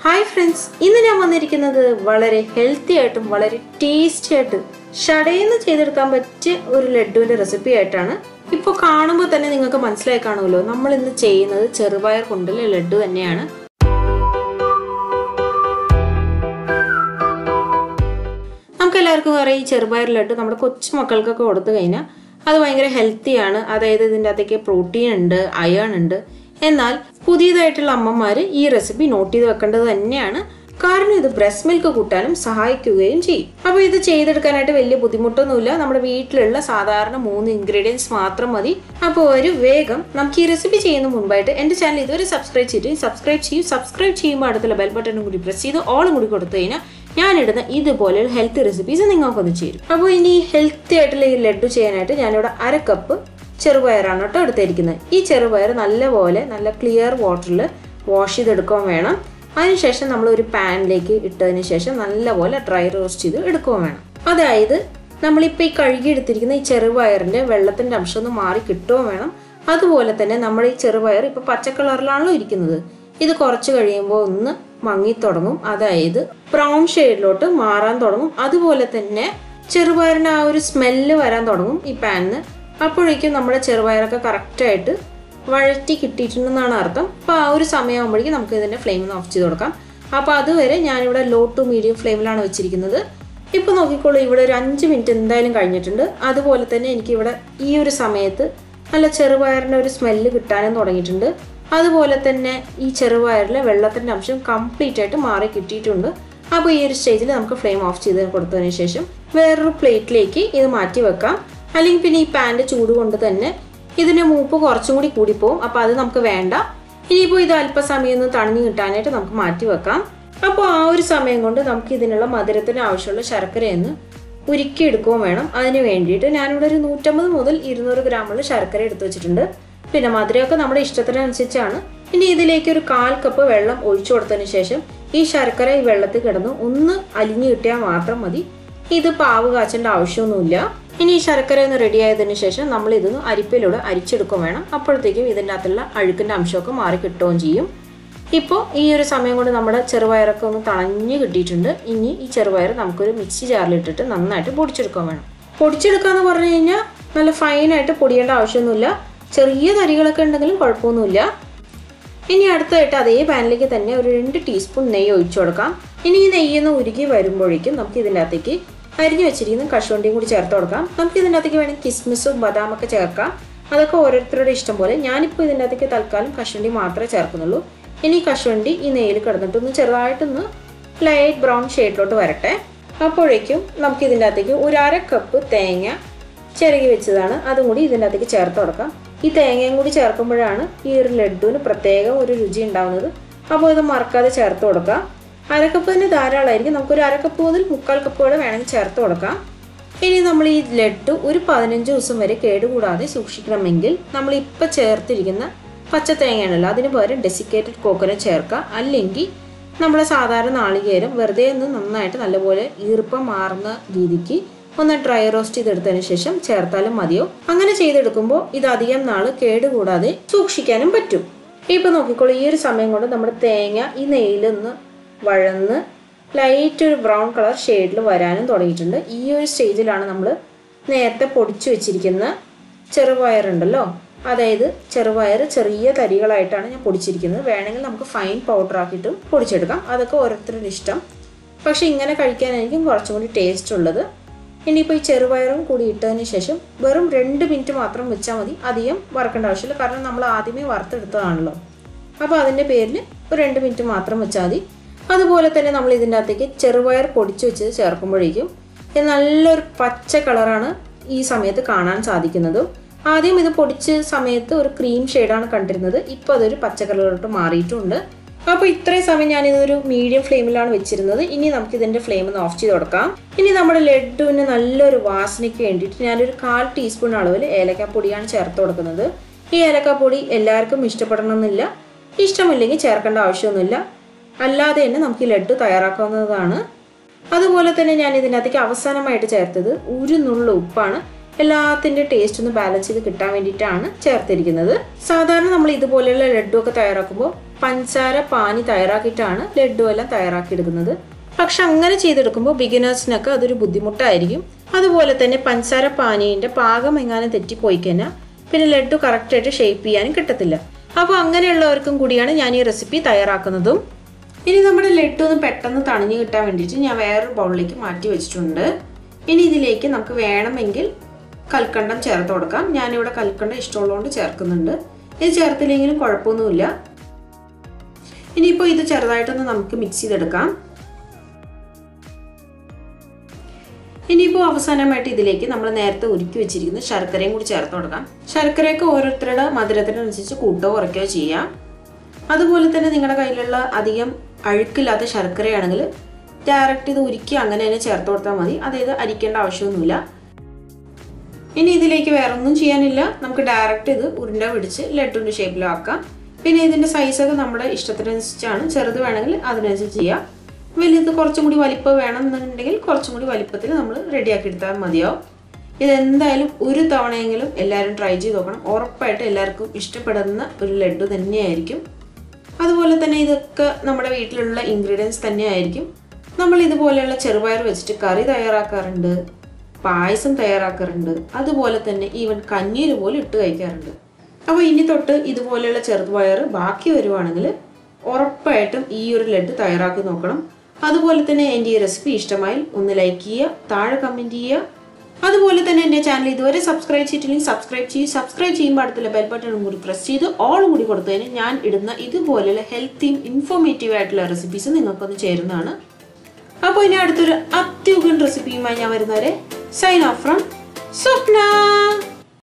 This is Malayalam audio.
ഹായ് ഫ്രണ്ട്സ് ഇന്ന് ഞാൻ വന്നിരിക്കുന്നത് വളരെ ഹെൽത്തി ആയിട്ടും വളരെ ടേസ്റ്റി ആയിട്ട് ഷടയെന്ന് ചെയ്തെടുക്കാൻ പറ്റിയ ഒരു ലഡുവിന്റെ റെസിപ്പി ആയിട്ടാണ് ഇപ്പോൾ കാണുമ്പോൾ തന്നെ നിങ്ങൾക്ക് മനസ്സിലായി കാണുമല്ലോ നമ്മൾ ഇന്ന് ചെയ്യുന്നത് ചെറുപയർ കൊണ്ടുള്ള ലഡു തന്നെയാണ് നമുക്ക് എല്ലാവർക്കും അറിയാം ഈ ചെറുപയർ ലഡു നമ്മുടെ കൊച്ചു മക്കൾക്കൊക്കെ കൊടുത്തു കഴിഞ്ഞാൽ അത് ഭയങ്കര ഹെൽത്തിയാണ് അതായത് ഇതിൻ്റെ അകത്തേക്ക് പ്രോട്ടീൻ ഉണ്ട് അയൺ ഉണ്ട് എന്നാൽ പുതിയതായിട്ടുള്ള അമ്മമാർ ഈ റെസിപ്പി നോട്ട് ചെയ്ത് വെക്കേണ്ടത് തന്നെയാണ് കാരണം ഇത് ബ്രസ്റ്റ് മിൽക്ക് കൂട്ടാനും സഹായിക്കുകയും ചെയ്യും അപ്പോൾ ഇത് ചെയ്തെടുക്കാനായിട്ട് വലിയ ബുദ്ധിമുട്ടൊന്നുമില്ല നമ്മുടെ വീട്ടിലുള്ള സാധാരണ മൂന്ന് ഇൻഗ്രീഡിയൻസ് മാത്രം മതി അപ്പോൾ ഒരു വേഗം നമുക്ക് ഈ റെസിപ്പി ചെയ്യുന്ന മുൻപായിട്ട് എൻ്റെ ചാനൽ ഇതുവരെ സബ്സ്ക്രൈബ് ചെയ്തിട്ട് സബ്സ്ക്രൈബ് ചെയ്യും സബ്സ്ക്രൈബ് ചെയ്യുമ്പോൾ അടുത്തുള്ള ബെൽ ബട്ടണും കൂടി പ്രസ് ചെയ്ത് ഓളും കൂടി കൊടുത്തു കഴിഞ്ഞാൽ ഞാനിടുന്ന ഇതുപോലെയുള്ള ഹെൽത്തി റെസിപ്പീസ് നിങ്ങൾക്കൊന്ന് ചേരും അപ്പോൾ ഇനി ഹെൽത്തി ആയിട്ടുള്ള ഈ ലഡു ചെയ്യാനായിട്ട് ഞാനിവിടെ അര കപ്പ് ചെറുപയറാണ് കേട്ടോ എടുത്തിരിക്കുന്നത് ഈ ചെറുപയർ നല്ലപോലെ നല്ല ക്ലിയർ വാട്ടറിൽ വാഷ് ചെയ്തെടുക്കാൻ വേണം അതിനുശേഷം നമ്മൾ ഒരു പാനിലേക്ക് ഇട്ടതിന് ശേഷം നല്ലപോലെ ഡ്രൈ റോസ്റ്റ് ചെയ്ത് എടുക്കുകയും വേണം അതായത് നമ്മളിപ്പോൾ ഈ കഴുകിയെടുത്തിരിക്കുന്ന ഈ ചെറുപയറിൻ്റെ വെള്ളത്തിൻ്റെ അംശം ഒന്ന് മാറി കിട്ടുകയും വേണം അതുപോലെ തന്നെ നമ്മുടെ ഈ ചെറുപയർ ഇപ്പോൾ പച്ച കളറിലാണല്ലോ ഇരിക്കുന്നത് ഇത് കുറച്ച് കഴിയുമ്പോൾ ഒന്ന് മങ്ങി തുടങ്ങും അതായത് ബ്രൗൺ ഷെയ്ഡിലോട്ട് മാറാൻ തുടങ്ങും അതുപോലെ തന്നെ ചെറുപയറിന് ആ ഒരു സ്മെല്ല് വരാൻ തുടങ്ങും ഈ പാനിന് അപ്പോഴേക്കും നമ്മുടെ ചെറുപയറൊക്കെ കറക്റ്റായിട്ട് വഴറ്റി കിട്ടിയിട്ടുണ്ടെന്നാണ് അർത്ഥം അപ്പോൾ ആ ഒരു സമയമാകുമ്പോഴേക്കും നമുക്ക് ഇതിൻ്റെ ഫ്ലെയിം ഒന്ന് ഓഫ് ചെയ്ത് കൊടുക്കാം അപ്പോൾ അതുവരെ ഞാനിവിടെ ലോ ടു മീഡിയം ഫ്ലെയിമിലാണ് വെച്ചിരിക്കുന്നത് ഇപ്പോൾ നോക്കിക്കോളൂ ഇവിടെ ഒരു അഞ്ച് മിനിറ്റ് എന്തായാലും കഴിഞ്ഞിട്ടുണ്ട് അതുപോലെ തന്നെ എനിക്കിവിടെ ഈ ഒരു സമയത്ത് നല്ല ചെറുപയറിൻ്റെ ഒരു സ്മെല്ല് കിട്ടാനും തുടങ്ങിയിട്ടുണ്ട് അതുപോലെ തന്നെ ഈ ചെറുപയറിലെ വെള്ളത്തിൻ്റെ അംശം കംപ്ലീറ്റ് ആയിട്ട് മാറി കിട്ടിയിട്ടുണ്ട് അപ്പോൾ ഈ ഒരു സ്റ്റേജിൽ നമുക്ക് ഫ്ലെയിം ഓഫ് ചെയ്ത് കൊടുത്തതിന് ശേഷം വേറൊരു പ്ലേറ്റിലേക്ക് ഇത് മാറ്റി വെക്കാം അല്ലെങ്കിൽ പിന്നെ ഈ പാൻ്റെ ചൂട് കൊണ്ട് തന്നെ ഇതിൻ്റെ മൂപ്പ് കുറച്ചും കൂടി കൂടിപ്പോവും അപ്പോൾ അത് നമുക്ക് വേണ്ട ഇനിയിപ്പോൾ ഇത് അല്പസമയം ഒന്ന് തണിഞ്ഞു കിട്ടാനായിട്ട് നമുക്ക് മാറ്റി വെക്കാം അപ്പോൾ ആ ഒരു സമയം കൊണ്ട് നമുക്ക് ഇതിനുള്ള മധുരത്തിന് ആവശ്യമുള്ള ശർക്കരയൊന്ന് ഉരുക്കിയെടുക്കുകയും വേണം അതിന് വേണ്ടിയിട്ട് ഞാനിവിടെ ഒരു നൂറ്റമ്പത് മുതൽ ഇരുന്നൂറ് ഗ്രാമുള്ള ശർക്കര എടുത്തു വെച്ചിട്ടുണ്ട് പിന്നെ മധുരമൊക്കെ നമ്മുടെ ഇഷ്ടത്തിനനുസരിച്ചാണ് ഇനി ഇതിലേക്ക് ഒരു കാൽ കപ്പ് വെള്ളം ഒഴിച്ചു കൊടുത്തതിന് ശേഷം ഈ ശർക്കര ഈ വെള്ളത്തിൽ കിടന്ന് ഒന്ന് അലിഞ്ഞു കിട്ടിയാൽ മാത്രം മതി ഇത് പാവ് കാച്ചേണ്ട ആവശ്യമൊന്നുമില്ല ഇനി ഈ ശർക്കര ഒന്ന് റെഡി ആയതിനു ശേഷം നമ്മൾ ഇതൊന്ന് അരിപ്പിലൂടെ അരിച്ചെടുക്കുകയും വേണം അപ്പോഴത്തേക്കും ഇതിൻ്റെ അകത്തുള്ള അഴുക്കിൻ്റെ അംശമൊക്കെ മാറി കിട്ടുകയും ചെയ്യും ഇപ്പോൾ ഈ ഒരു സമയം കൊണ്ട് നമ്മുടെ ചെറുപയറൊക്കെ ഒന്ന് തണഞ്ഞ് കിട്ടിയിട്ടുണ്ട് ഇനി ഈ ചെറുപയർ നമുക്കൊരു മിക്സി ജാറിലിട്ടിട്ട് നന്നായിട്ട് പൊടിച്ചെടുക്കാൻ വേണം പൊടിച്ചെടുക്കുക എന്ന് പറഞ്ഞു കഴിഞ്ഞാൽ നല്ല ഫൈനായിട്ട് പൊടിയേണ്ട ആവശ്യമൊന്നുമില്ല ചെറിയ തരികളൊക്കെ ഉണ്ടെങ്കിലും കുഴപ്പമൊന്നുമില്ല ഇനി അടുത്തായിട്ട് അതേ പാനിലേക്ക് തന്നെ ഒരു രണ്ട് ടീസ്പൂൺ നെയ്യ് ഒഴിച്ചു കൊടുക്കാം ഇനി ഈ നെയ്യൊന്ന് ഉരുകി വരുമ്പോഴേക്കും നമുക്ക് ഇതിൻ്റെ അകത്തേക്ക് അരിഞ്ഞു വെച്ചിരിക്കുന്ന കശുവണ്ടിയും കൂടി ചേർത്ത് കൊടുക്കാം നമുക്ക് ഇതിൻ്റെ അകത്തേക്ക് വേണമെങ്കിൽ കിസ്മിസും ബദാമൊക്കെ ചേർക്കാം അതൊക്കെ ഓരോരുത്തരുടെ ഇഷ്ടം പോലെ ഞാനിപ്പോൾ ഇതിൻ്റെ അകത്തേക്ക് തൽക്കാലം കശുവണ്ടി മാത്രമേ ചേർക്കുന്നുള്ളൂ ഇനി കശുവണ്ടി ഈ നെയ്യിൽ കിടന്നിട്ടൊന്ന് ചെറുതായിട്ടൊന്ന് ലൈറ്റ് ബ്രൗൺ ഷെയ്ഡിലോട്ട് വരട്ടെ അപ്പോഴേക്കും നമുക്ക് ഇതിൻ്റെ അകത്തേക്ക് ഒരു അര കപ്പ് തേങ്ങ ചിരകി വെച്ചതാണ് അതും കൂടി ഇതിൻ്റെ അകത്തേക്ക് ചേർത്ത് കൊടുക്കാം ഈ തേങ്ങയും കൂടി ചേർക്കുമ്പോഴാണ് ഈ ഒരു ലഡുവിന് പ്രത്യേകം ഒരു രുചി ഉണ്ടാവുന്നത് അപ്പോൾ ഇത് മറക്കാതെ ചേർത്ത് കൊടുക്കാം അരക്കപ്പ് തന്നെ ധാരാളമായിരിക്കും നമുക്കൊരു അരക്കപ്പ് മുതൽ മുക്കാൽ കപ്പ് വരെ വേണമെങ്കിൽ ചേർത്ത് കൊടുക്കാം ഇനി നമ്മൾ ഈ ലഡു ഒരു പതിനഞ്ച് ദിവസം വരെ കേടുകൂടാതെ സൂക്ഷിക്കണമെങ്കിൽ നമ്മൾ ഇപ്പം ചേർത്തിരിക്കുന്ന പച്ച തേങ്ങയാണല്ലോ അതിന് പകരം ഡെസിക്കേറ്റഡ് കോക്കനട്ട് ചേർക്കുക അല്ലെങ്കിൽ നമ്മുടെ സാധാരണ നാളികേരം വെറുതെ ഒന്ന് നന്നായിട്ട് നല്ലപോലെ ഈർപ്പം മാറുന്ന രീതിക്ക് ഒന്ന് ഡ്രൈ റോസ്റ്റ് ചെയ്തെടുത്തതിന് ശേഷം ചേർത്താലും മതിയോ അങ്ങനെ ചെയ്തെടുക്കുമ്പോൾ ഇത് അധികം നാൾ കേടുകൂടാതെ സൂക്ഷിക്കാനും പറ്റും ഇപ്പം നോക്കിക്കോളൂ ഈ ഒരു സമയം കൊണ്ട് നമ്മുടെ തേങ്ങ ഈ നെയ്യിലൊന്ന് വഴന്ന് ലൈറ്റ് ഒരു ബ്രൗൺ കളർ ഷെയ്ഡിൽ വരാനും തുടങ്ങിയിട്ടുണ്ട് ഈ ഒരു സ്റ്റേജിലാണ് നമ്മൾ നേരത്തെ പൊടിച്ചു വെച്ചിരിക്കുന്ന ചെറുപയറുണ്ടല്ലോ അതായത് ചെറുപയർ ചെറിയ തരികളായിട്ടാണ് ഞാൻ പൊടിച്ചിരിക്കുന്നത് വേണമെങ്കിൽ നമുക്ക് ഫൈൻ പൗഡർ ആക്കിയിട്ടും പൊടിച്ചെടുക്കാം അതൊക്കെ ഓരോരുത്തരുടെ ഇഷ്ടം പക്ഷേ ഇങ്ങനെ കഴിക്കാനായിരിക്കും കുറച്ചും കൂടി ടേസ്റ്റ് ഉള്ളത് ഇനിയിപ്പോൾ ഈ ചെറുപയറും കൂടി ഇട്ടതിന് ശേഷം വെറും രണ്ട് മിനിറ്റ് മാത്രം വെച്ചാൽ മതി അധികം വറക്കേണ്ട ആവശ്യമില്ല കാരണം നമ്മൾ ആദ്യമേ വറുത്തെടുത്തതാണല്ലോ അപ്പോൾ അതിൻ്റെ പേരിൽ ഒരു രണ്ട് മിനിറ്റ് മാത്രം വെച്ചാൽ മതി അതുപോലെ തന്നെ നമ്മൾ ഇതിൻ്റെ അകത്തേക്ക് ചെറുപയർ പൊടിച്ച് വെച്ച് ചേർക്കുമ്പോഴേക്കും ഇത് നല്ലൊരു പച്ച കളറാണ് ഈ സമയത്ത് കാണാൻ സാധിക്കുന്നതും ആദ്യം ഇത് പൊടിച്ച സമയത്ത് ഒരു ക്രീം ഷെയ്ഡാണ് കണ്ടിരുന്നത് ഇപ്പോൾ അതൊരു പച്ച കളറിലോട്ട് മാറിയിട്ടുണ്ട് അപ്പോൾ ഇത്രയും സമയം ഞാനിതൊരു മീഡിയം ഫ്ലെയിമിലാണ് വെച്ചിരുന്നത് ഇനി നമുക്ക് ഇതിൻ്റെ ഫ്ലെയിം ഒന്ന് ഓഫ് ചെയ്ത് കൊടുക്കാം ഇനി നമ്മുടെ ലഡുവിന് നല്ലൊരു വാസനയ്ക്ക് വേണ്ടിയിട്ട് ഞാനൊരു കാൽ ടീസ്പൂൺ അളവിൽ ഏലക്കാപ്പൊടിയാണ് ചേർത്ത് കൊടുക്കുന്നത് ഈ ഏലക്കാപ്പൊടി എല്ലാവർക്കും ഇഷ്ടപ്പെടണമെന്നില്ല ഇഷ്ടമില്ലെങ്കിൽ ചേർക്കേണ്ട ആവശ്യമൊന്നുമില്ല അല്ലാതെ തന്നെ നമുക്ക് ഈ ലഡു തയ്യാറാക്കാവുന്നതാണ് അതുപോലെ തന്നെ ഞാൻ ഇതിനകത്തേക്ക് അവസാനമായിട്ട് ചേർത്തത് ഒരു നുള്ള ഉപ്പാണ് എല്ലാത്തിൻ്റെ ടേസ്റ്റ് ഒന്ന് ബാലൻസ് ചെയ്ത് കിട്ടാൻ വേണ്ടിയിട്ടാണ് ചേർത്തിരിക്കുന്നത് സാധാരണ നമ്മൾ ഇതുപോലെയുള്ള ലഡു ഒക്കെ തയ്യാറാക്കുമ്പോൾ പഞ്ചസാര പാനി തയ്യാറാക്കിയിട്ടാണ് ലഡു എല്ലാം തയ്യാറാക്കിയെടുക്കുന്നത് പക്ഷെ അങ്ങനെ ചെയ്തെടുക്കുമ്പോൾ ബിഗിനേഴ്സിനൊക്കെ അതൊരു ബുദ്ധിമുട്ടായിരിക്കും അതുപോലെ തന്നെ പഞ്ചസാര പാനീൻ്റെ പാകം എങ്ങാനും തെറ്റിപ്പോയി കഴിഞ്ഞാൽ പിന്നെ ലഡു കറക്റ്റായിട്ട് ഷേപ്പ് ചെയ്യാനും കിട്ടത്തില്ല അപ്പോൾ അങ്ങനെയുള്ളവർക്കും കൂടിയാണ് ഞാൻ ഈ റെസിപ്പി തയ്യാറാക്കുന്നതും ഇനി നമ്മുടെ ലഡു ഒന്ന് പെട്ടെന്ന് തണിഞ്ഞു കിട്ടാൻ വേണ്ടിയിട്ട് ഞാൻ വേറൊരു ബൗളിലേക്ക് മാറ്റി വെച്ചിട്ടുണ്ട് ഇനി ഇതിലേക്ക് നമുക്ക് വേണമെങ്കിൽ കൽക്കണ്ടം ചേർത്ത് കൊടുക്കാം ഞാനിവിടെ കൽക്കണ്ടം ഇഷ്ടമുള്ളതുകൊണ്ട് ചേർക്കുന്നുണ്ട് ഇത് ചേർത്തില്ലെങ്കിലും കുഴപ്പമൊന്നുമില്ല ഇനിയിപ്പോൾ ഇത് ചെറുതായിട്ടൊന്ന് നമുക്ക് മിക്സ് ചെയ്തെടുക്കാം ഇനിയിപ്പോൾ അവസാനമായിട്ട് ഇതിലേക്ക് നമ്മൾ നേരത്തെ ഉരുക്കി വെച്ചിരിക്കുന്ന ശർക്കരയും കൂടി ചേർത്ത് കൊടുക്കാം ശർക്കരയൊക്കെ ഓരോരുത്തരുടെ മധുരത്തിനനുസരിച്ച് കൂട്ടോ കുറയ്ക്കുകയോ ചെയ്യാം അതുപോലെ തന്നെ നിങ്ങളുടെ കയ്യിലുള്ള അധികം അഴുക്കില്ലാത്ത ശർക്കരയാണെങ്കിൽ ഡയറക്റ്റ് ഇത് ഉരുക്കി അങ്ങനെ തന്നെ ചേർത്ത് കൊടുത്താൽ മതി അതായത് അരിക്കേണ്ട ആവശ്യമൊന്നുമില്ല ഇനി ഇതിലേക്ക് വേറെ ഒന്നും ചെയ്യാനില്ല നമുക്ക് ഡയറക്റ്റ് ഇത് ഉരുണ്ട പിടിച്ച് ലഡുവിൻ്റെ ഷേപ്പിലാക്കാം പിന്നെ ഇതിൻ്റെ സൈസൊക്കെ നമ്മുടെ ഇഷ്ടത്തിനനുസരിച്ചാണ് ചെറുത് വേണമെങ്കിൽ അതിനനുസരിച്ച് ചെയ്യാം വലുത് കുറച്ചും കൂടി വലിപ്പം വേണമെന്നുണ്ടെങ്കിൽ കുറച്ചും കൂടി വലിപ്പത്തിൽ നമ്മൾ റെഡിയാക്കി എടുത്താൽ മതിയാവും ഇതെന്തായാലും ഒരു തവണയെങ്കിലും എല്ലാവരും ട്രൈ ചെയ്ത് നോക്കണം ഉറപ്പായിട്ട് എല്ലാവർക്കും ഇഷ്ടപ്പെടുന്ന ഒരു ലഡു തന്നെയായിരിക്കും അതുപോലെ തന്നെ ഇതൊക്കെ നമ്മുടെ വീട്ടിലുള്ള ഇൻഗ്രീഡിയൻസ് തന്നെയായിരിക്കും നമ്മൾ ഇതുപോലെയുള്ള ചെറുപയർ വെച്ചിട്ട് കറി തയ്യാറാക്കാറുണ്ട് പായസം തയ്യാറാക്കാറുണ്ട് അതുപോലെ തന്നെ ഈവൻ കഞ്ഞീര് പോലും ഇട്ട് കഴിക്കാറുണ്ട് അപ്പോൾ ഇനി തൊട്ട് ഇതുപോലെയുള്ള ചെറുപയർ ബാക്കി വരുവാണെങ്കിൽ ഉറപ്പായിട്ടും ഈ ഒരു ലഡു തയ്യാറാക്കി നോക്കണം അതുപോലെ തന്നെ എൻ്റെ ഈ റെസിപ്പി ഇഷ്ടമായി ഒന്ന് ലൈക്ക് ചെയ്യുക താഴെ കമൻറ്റ് ചെയ്യുക അതുപോലെ തന്നെ എൻ്റെ ചാനൽ ഇതുവരെ സബ്സ്ക്രൈബ് ചെയ്തിട്ടില്ലെങ്കിൽ സബ്സ്ക്രൈബ് ചെയ്യും സബ്സ്ക്രൈബ് ചെയ്യുമ്പോൾ അടുത്തുള്ള ബെൽ ബട്ടണും കൂടി പ്രസ് ചെയ്ത് ഓൾ കൂടി കൊടുത്തു കഴിഞ്ഞാൽ ഞാൻ ഇടുന്ന ഇതുപോലെയുള്ള ഹെൽത്തിയും ഇൻഫോർമേറ്റീവ് ആയിട്ടുള്ള റെസിപ്പീസ് നിങ്ങൾക്കൊന്ന് ചേരുന്നതാണ് അപ്പോൾ ഇനി അടുത്തൊരു അത്യുഗൻ റെസിപ്പിയുമായി ഞാൻ വരുന്നവരെ സൈൻ ഓഫ് ഫ്രം സ്വപ്ന